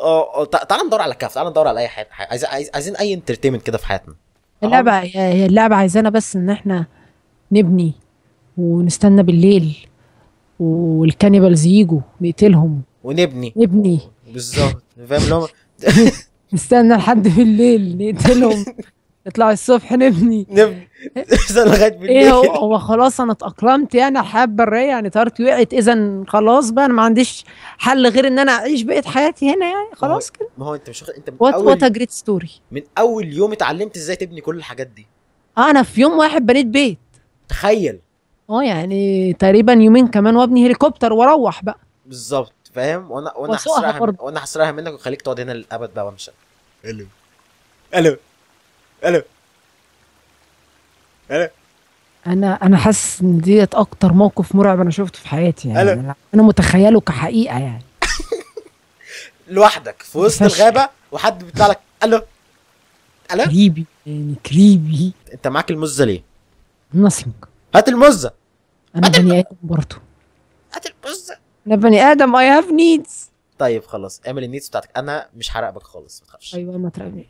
اه اه تع- تعال ندور على كاف تعال ندور على اي حاجه عايز عايز عايزين اي انترتينمنت كده في حياتنا اللعبة هي اللعبة عايزانا بس ان احنا نبني ونستنى بالليل والكانيبالز يجوا نقتلهم ونبني نبني بالظبط فاهم اللي هو نستنى لحد بالليل نقتلهم نطلع الصبح نبني نبني نستنى لغايه بالليل ايه هو, هو خلاص انا اتأقلمت يعني على الحياة البرية يعني طيارتي وقعت اذا خلاص بقى انا ما عنديش حل غير ان انا اعيش بقية حياتي هنا يعني خلاص كده ما هو انت مش واخد انت من وات وات ا اول جريت ستوري من اول يوم اتعلمت ازاي تبني كل الحاجات دي انا في يوم واحد بنيت بيت تخيل اه يعني تقريبا يومين كمان وابني هليكوبتر واروح بقى بالظبط فاهم وانا وانا وأسوقها هسرقها من... برضه. وانا هسرقها منك وخليك تقعد هنا للابد بقى وامشي الو الو الو الو انا انا حاسس ان ديت اكتر موقف مرعب انا شفته في حياتي يعني ألا. انا أنا متخيله كحقيقه يعني لوحدك في وسط فشخ. الغابه وحد بيطلع لك الو الو كريبي يعني كريبي انت معاك المزه ليه؟ nothing هات المزه انا بني ادم برضه هات المزه انا بني ادم اي هاف نيدز طيب خلاص اعمل النيتس بتاعتك انا مش هراقبك خالص ما تخافش ايوه ما ترمي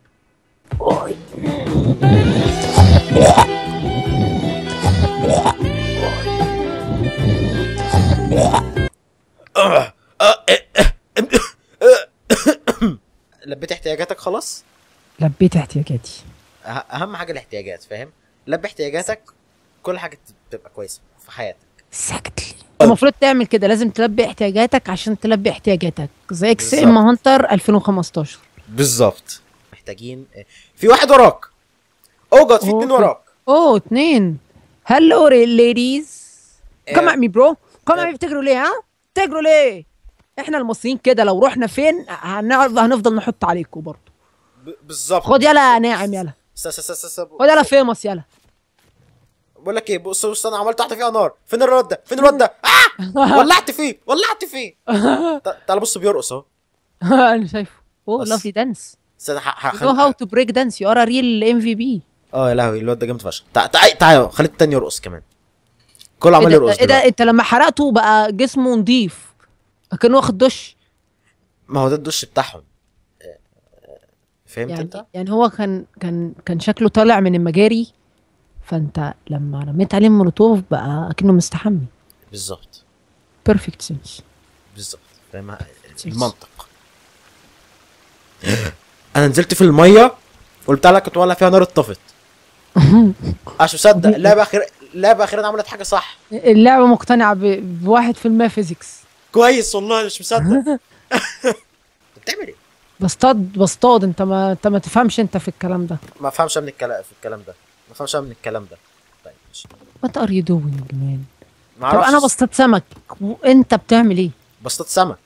لبيت احتياجاتك خلاص لبيت احتياجاتي أه- اهم حاجه الاحتياجات فاهم لبي احتياجاتك كل حاجه تبقى كويسه في حياتك ساكتلي المفروض تعمل كده لازم تلبي احتياجاتك عشان تلبي احتياجاتك زي اكس بالظبط. ام هانتر 2015 بالظبط محتاجين في واحد وراك او جاد في اتنين أوكي. وراك اوه اتنين هلو ليديز كم آه، مي برو كم آه. بتجروا ليه ها بتجروا ليه احنا المصريين كده لو رحنا فين هنعرف هنفضل نحط عليكم برضه ب- بالظبط خد يلا يا ناعم يلا س- س- س- س- خد يلا فيموس يلا بقول لك ايه بص بص انا عملت واحده فيها نار فين الواد ده فين الواد ده اه ولعت فيه ولعت فيه ت- تعال بص بيرقص اهو انا شايفه اوه بس. لافلي دانس استنى ح- ح- You know how خل... to break dance you are a real MVP اه يا لهوي الواد ده جامد فشخ تعال تعال تعال خلي التاني يرقص كمان كله ايه عمال ده, يرقص إيه ده دلوقتي. انت لما حرقته بقى جسمه نضيف كان واخد دش ما هو ده الدش بتاعهم آه، آه، فهمت يعني انت؟ يعني هو كان كان كان شكله طالع من المجاري فانت لما رميت عليه المولوتوف بقى اكنه مستحمي بالظبط بيرفكت سنس بالظبط فاهم المنطق انا نزلت في الميه والبتاع اللي كنت مولع فيها نار اتطفت عشان مصدق اللعبه اخيرا اللعبه اخيرا عملت حاجه صح اللعبه مقتنعه ب- بواحد في المية فيزيكس كويس والله مش مصدق انت بتعمل ايه؟ بصطاد بصطاد انت ما انت ما تفهمش انت في الكلام ده ما فهمش من الكلام في الكلام ده ما فهمش من الكلام ده طيب ماشي وات ار يو دوينج مان ما طب انا اعرفش بصطاد سمك وانت بتعمل ايه بصطاد سمك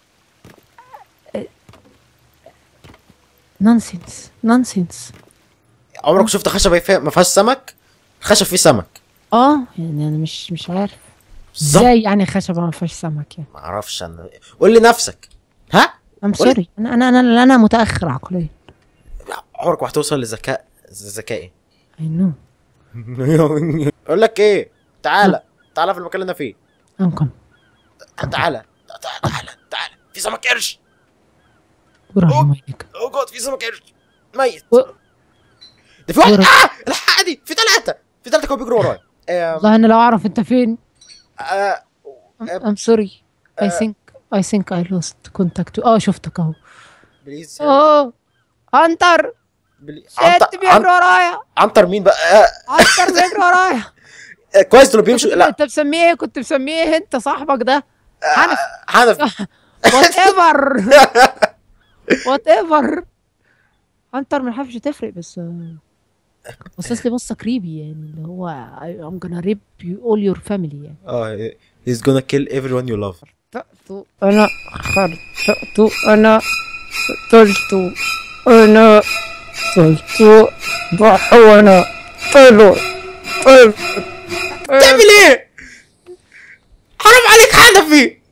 نونسنس نونسنس عمرك شفت خشبه فيها ما فيهاش سمك خشب فيه سمك اه يعني انا مش مش عارف بالظبط ازاي يعني خشبه ما فيهاش سمك يعني ما اعرفش انا قول لي نفسك ها ام سوري انا انا انا انا متاخر عقليا عمرك ما هتوصل لذكاء ذكائي اي نو اقول لك ايه تعالى تعالى في المكان اللي انا فيه انكم تعالى تعالى تعالى تعالى في سمك قرش ورا مايك اوه جود في سمك قرش ميت و- ده في واحد ورا. اه الحق دي في ثلاثه في ثلاثه كانوا بيجروا ورايا آم، والله انا لو اعرف انت فين آه، ام سوري اي آه. ثينك اي ثينك اي لوست كونتاكت اه شفتك اهو بليز اوه هانتر بليز شت عنتر بيجري عن- ورايا عنتر مين بقى آه، هانتر بيجري ورايا آه، كويس دول بيمشوا لا انت مسميه ايه كنت مسميه ايه انت صاحبك ده حنف حنف وات ايفر وات ايفر هانتر ما حابش تفرق بس آه، بصص لي بصه كريبي يعني اللي هو I'm gonna rip you all your family يعني اه he's gonna kill everyone you love خطأت أنا خطأت أنا قتلت أنا قتلت ضحى وأنا طلع طلع تعمل ايه؟ حرام عليك حنفي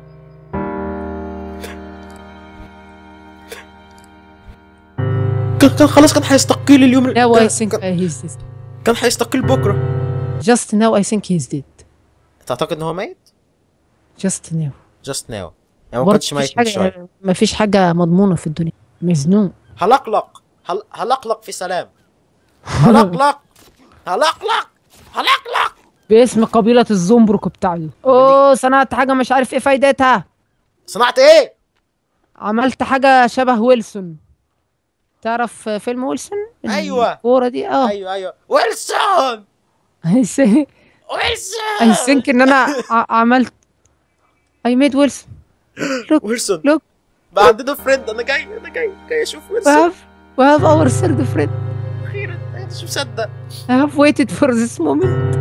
كان كان خلاص كان هيستقيل اليوم Now I كان- think كان- he's dead كان هيستقيل بكره Just now I think he's dead تعتقد ان هو ميت؟ Just now just now يعني ما برضه كنتش مفيش ميت من شويه حاجه مفيش حاجه مضمونه في الدنيا مزنوق هلقلق هل... هلقلق في سلام هلقلق هلقلق هلقلق باسم قبيله الزنبرك بتاعي اوه صنعت حاجه مش عارف ايه فايدتها صنعت ايه عملت حاجه شبه ويلسون تعرف فيلم ويلسون أيوة. الكوره دي اه ايوه ايوه ويلسون اي ويلسون ثينك ان انا ع- عملت اي ميد ويلسون ويلسون look. بقى عندنا فريند انا جاي انا جاي جاي اشوف we ويلسون have we have our third friend اخيرا انا مش مصدق I have waited for this moment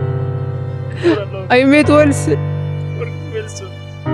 I made ويلسون ويلسون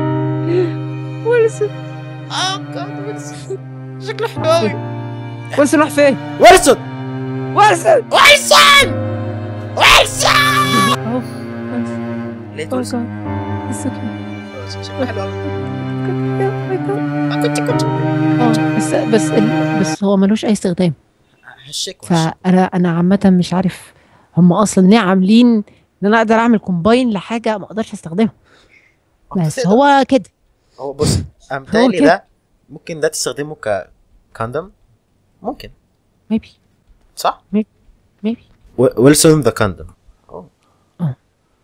ويلسون اه جاد ويلسون شكله حلو قوي ويلسون راح فين؟ ويلسون ويلسون ويلسون ويلسون اهو لقيت Oh ويلسون God. It's okay. شكله حلو قوي Yeah, my God. آه، كنت كنت اه بس بس ال... بس هو ملوش اي استخدام هشك وهشك. فانا انا عامه مش عارف هم اصلا ليه عاملين ان انا اقدر اعمل كومباين لحاجه ما اقدرش استخدمها بس تقدر. هو كده هو بص امثالي كده. ده ممكن ده تستخدمه ككاندم ممكن ميبي صح؟ ميبي ويلسون ذا كاندم آه.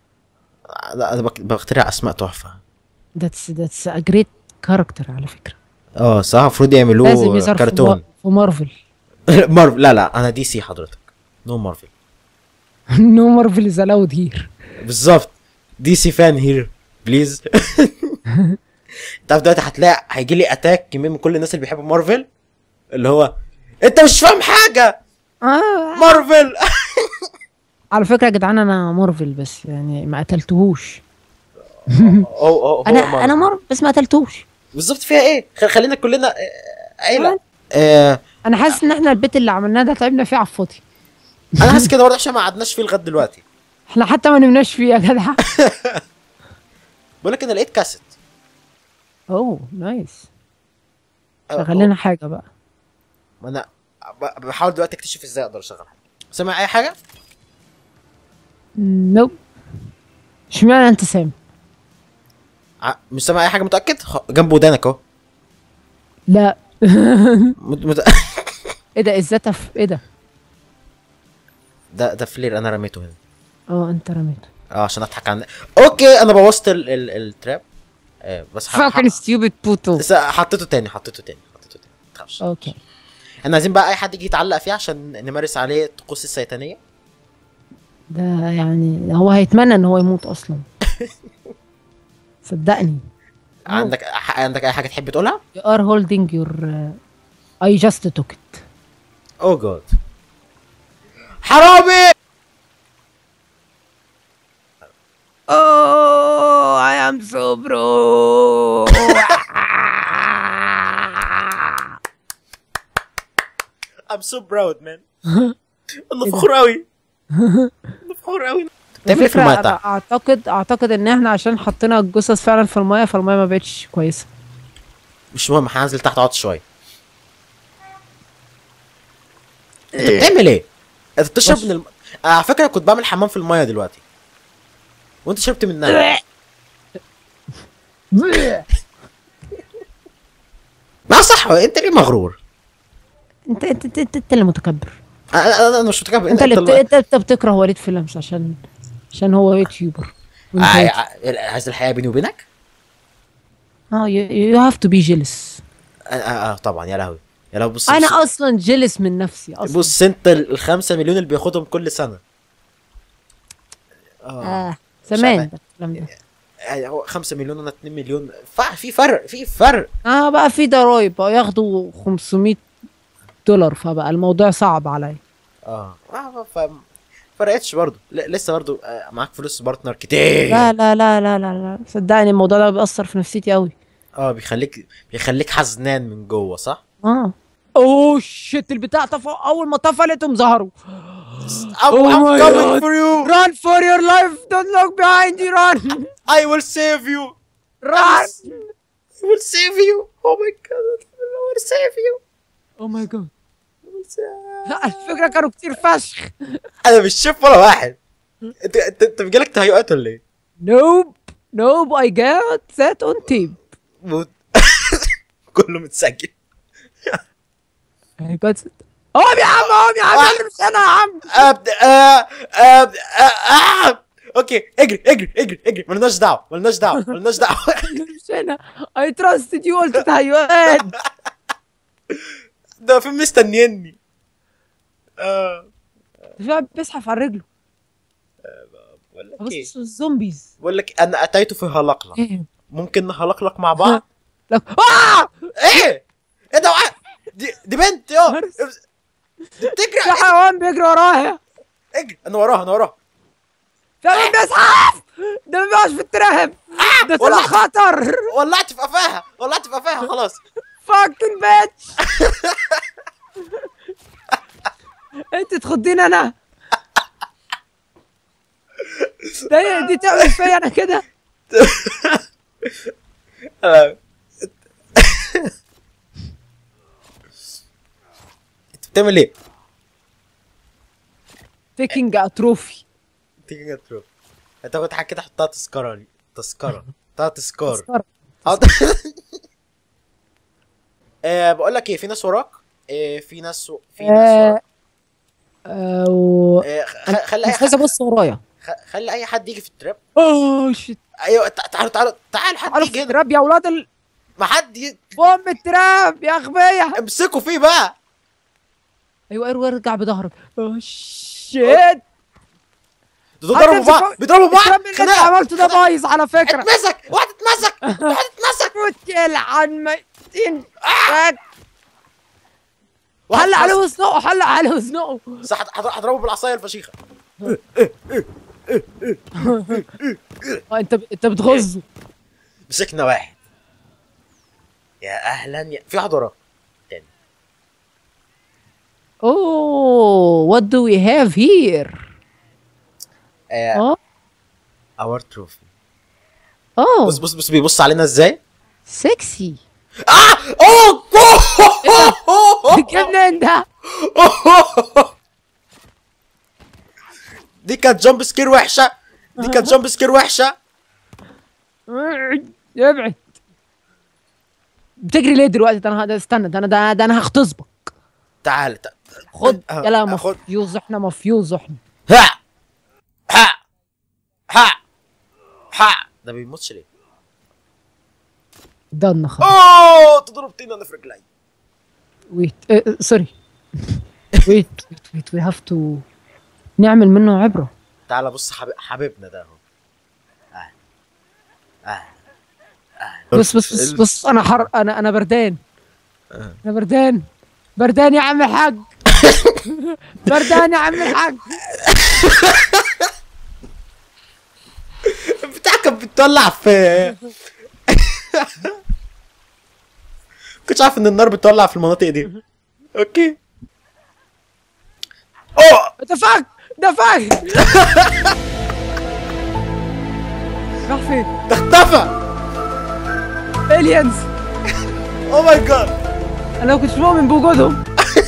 لا انا بك- بخترع اسماء تحفه ذاتس ذاتس ا جريت كاركتر على فكره اه صح المفروض لازم يعملوه يظهر في, كرتون ما- في مارفل مارفل لا لا انا دي سي حضرتك نو مارفل نو مارفل از الاود هير بالظبط دي سي فان هير بليز تعرف دلوقتي هتلاقي هيجي لي اتاك كمية من كل الناس اللي بيحبوا مارفل اللي هو انت مش فاهم حاجه آه. مارفل على فكره يا جدعان انا مارفل بس يعني ما قتلتهوش أو أو انا انا مارفل بس ما قتلتوش بالظبط فيها ايه خ- خلينا كلنا آه، عيله آه، انا حاسس ان احنا البيت اللي عملناه ده تعبنا فيه على الفاضي انا حاسس كده برضه عشان ما قعدناش فيه لغايه دلوقتي احنا حتى ما نمناش فيه يا جدع بقول لك انا لقيت كاسيت اوه نايس آه، شغل لنا حاجه بقى ما انا ب- بحاول دلوقتي اكتشف ازاي اقدر اشغل حاجه سامع اي حاجه نوب اشمعنى انت سام ع- مش سامع اي حاجه متاكد خ- جنب ودانك اهو لا مت... مت... ايه ده ازاي في ايه ده ده ده فلير انا رميته هنا اه انت رميته اه عشان اضحك عن اوكي انا بوظت ال... ال... التراب آه بس ح... fucking stupid بوتو س- حطيته تاني حطيته تاني حطيته تاني متخافش اوكي احنا عايزين بقى اي حد يجي يتعلق فيه عشان نمارس عليه الطقوس الشيطانيه ده يعني هو هيتمنى ان هو يموت اصلا صدقني عندك ح- عندك اي حاجه تحب تقولها you are holding your uh, I just took it او جاد حرامي Oh, I am so bro. I'm so proud man انا فخور قوي انا فخور قوي بتعمل ايه في الفكرة المايه أنا بتاعك؟ اعتقد اعتقد ان احنا عشان حطينا الجثث فعلا في المايه فالمايه ما بقتش كويسه مش مهم هنزل تحت اقعد شويه انت بتعمل ايه؟ انت بتشرب بص. من الم... آه، على فكره كنت بعمل حمام في المايه دلوقتي وانت شربت منها ما صح انت ليه مغرور؟ انت انت انت, انت, انت اللي متكبر انا انا أنا مش متكبر انت اللي بت... انت انت بتكره وليد فيلمز عشان عشان هو يوتيوبر آه، وانت يوتيوب. آه، عايز الحياه بيني وبينك؟ اه يو هاف تو بي جيلس آه, آه, اه طبعا يا لهوي يا لهوي بص انا بص, اصلا جيلس من نفسي اصلا بص انت ال- الخمسة مليون اللي بياخدهم كل سنه اه آه. زمان شعبان. ده الكلام ده يعني هو 5 مليون انا 2 مليون ف- في فرق في فرق اه بقى في ضرايب بقى ياخدوا 500 دولار فبقى الموضوع صعب عليا اه آه، ف فرقتش برضه ل- لسه برضه آه، معاك فلوس بارتنر كتير لا لا لا لا لا لا صدقني الموضوع ده بيأثر في نفسيتي قوي اه بيخليك بيخليك حزنان من جوه صح؟ اه اوه شيت البتاع طفى اول ما طفى لقيتهم ظهروا I'm, Oh I'm my coming God. for you run for your life don't look behind you run I will save you run I will save you oh my god I will save you oh my god I will save- الفكرة كانوا كتير فشخ انا مش شايف ولا واحد انت انت انت بيجيلك تهيؤات ولا ايه؟ نوب نوب I got that on tape موت كله متسجل بس قوم يا عم قوم يا عم انا مش انا يا عم أبد... آه... آه... آه... آه... اوكي اجري اجري اجري اجري ملناش دعوه ملناش دعوه ملناش دعوه أنا مش انا اي تراستد يو قلت تهيؤات ده فين مستنيني آه... في واحد بيزحف على رجله بقول لك بص ايه الزومبيز بقول لك انا اتيت في هلقلق ايه ممكن نهلقلق مع بعض لا آه! ايه ايه ده وقع دي دي بنت يا هرس. دي بتجري في حيوان بيجري ورايا اجري انا وراها انا وراها في حيوان بيزحف ده ما بيقعش في التراب ده طلع ولعت. خطر ولعت في قفاها ولعت في قفاها خلاص فاكن بيتش انت تخضيني انا ده دي تعمل فيا انا كده آه. انت بتعمل ايه؟ تيكينج اتروفي تيجي كده تروح انت كنت حاجه كده حطها تذكره لي تذكره حطها تذكار تذكرة. حط- آه بقول لك ايه في ناس وراك آه في ناس و... في ناس آه، وراك آه، و- آه خ- خلي اي مش عايز حد ابص ورايا خ- خلي اي حد يجي في التراب اوه شيت ايوه تع- تعالوا تعالوا تعال حد عارف يجي هنا التراب يا اولاد ال... ما حد ي... ام التراب يا اغبياء امسكوا فيه بقى ايوه ايوه ارجع بظهرك اوه شيت دول بيضربوا هتمسك بعض فوق- بيضربوا بعض التراب اللي انت خناقة. عملته ده بايظ على فكره اتمسك واحد اتمسك واحد اتمسك وتل عن ميتين واحد حل عليه اتمسك. وزنقه حل عليه وزنقه صح هض- هضربه بالعصايه الفشيخه آه، انت انت بتغزه مسكنا واحد يا اهلا يا في واحد وراه تاني اوه وات دو وي هاف هير آه اه اور تروفي اوه بص بص بص بيبص علينا ازاي سكسي اه اوه جاب منين ده دي كانت جامب سكير وحشه دي كانت جامب سكير وحشه ابعد بتجري ليه دلوقتي ده انا ده استنى ده انا ده, ده انا هغتصبك تعال تعال. خد آه، يلا آه، خد. مفيوز احنا مفيوز احنا ها ها ها ها ده بيموتش ليه ده خلاص اوه تضربتني انا في رجلي ويت سوري ويت ويت ويت وي هاف تو نعمل منه عبره تعال بص حبيب حبيبنا ده اهو اهلا اهلا بص بص بص, بص انا حر انا انا بردان انا بردان بردان يا عم الحاج بردان يا عم الحاج بتاع كانت بتولع في كنتش عارف ان النار بتولع في المناطق دي اوكي اوه ده فاك ده فاك راح فين؟ ده اختفى الينز او ماي جاد انا ما كنتش مؤمن بوجودهم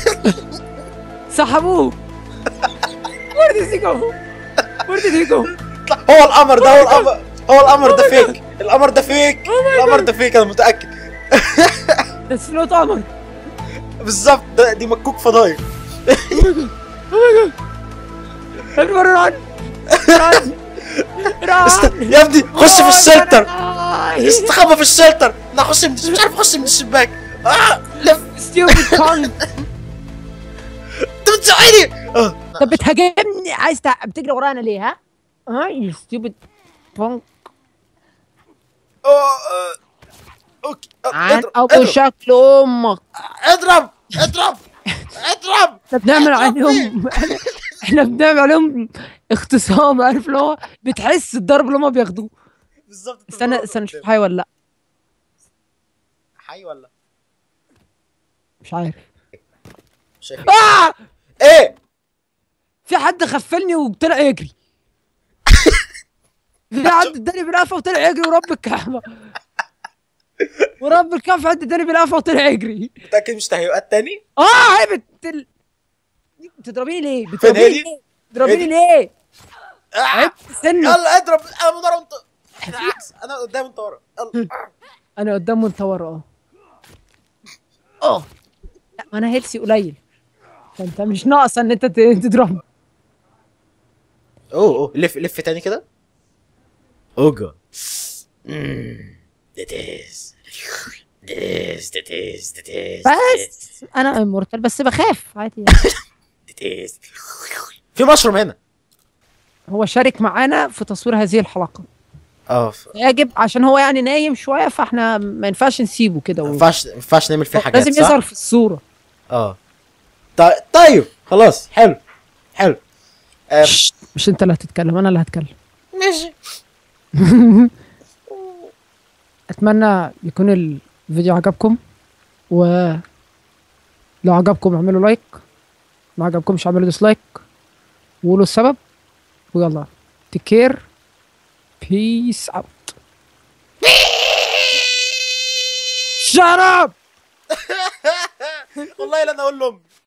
سحبوه Where did he go? Where did he go? هو القمر ده هو القمر هو القمر ده فيك القمر ده فيك القمر ده فيك انا متاكد That's not قمر بالظبط ده دي مكوك فضايح اكبر رن رن است... رن يا ابني خش في الشلتر الشلتر استخبى في الشلتر انا اخش من مش عارف اخش من الشباك اه لف stupid punk انت بتزعلني اه طب بتهاجمني عايز تع... بتجري ورانا ليه ها؟ ها you stupid punk آه، آه. اوكي آه، عن اضرب ابو اضرب شكل امك اضرب اضرب اضرب احنا بنعمل اضرب فيه. عليهم احنا بنعمل عليهم اختصام عارف اللي هو بتحس الضرب اللي هم بياخدوه بالظبط أنت استنى بتضرب استنى نشوف قدام. حي ولا لا حي ولا مش عارف شايف آه! ايه في حد غفلني وطلع يجري في حد اداني بالقفا وطلع يجري ورب الكعبه ورب الكعبه حد اداني بالقفا وطلع يجري متاكد مش تهيؤات تاني اه هي بت ال- بتضربيني ليه؟ هي بتضربيني دي؟ ليه؟ بتضربيني هي ليه؟ آه. عيب سنك يلا اضرب انا من ورا وانت احنا عكس انا قدام انت ورا يلا انا قدام وانت ورا اه اوه لا ما انا هيلسي قليل فانت مش ناقصه ان انت ت- تضرب اوه اوه لف لف تاني كده اوجا That is. This, that is, that is. بس انا امورتال بس بخاف عادي That is. في مشروم هنا هو شارك معانا في تصوير هذه الحلقه اه ف- يجب عشان هو يعني نايم شويه فاحنا ما ينفعش نسيبه كده ما و- ينفعش ما ينفعش نعمل فيه حاجات لازم صح؟ يظهر في الصوره اه طيب طيب خلاص حلو حلو آه، شت، مش انت اللي هتتكلم انا اللي هتكلم ماشي اتمنى يكون الفيديو عجبكم و لو عجبكم اعملوا لايك ما عجبكمش اعملوا ديسلايك وقولوا السبب ويلا تيك كير بيس اوت شut up والله لا انا اقول لهم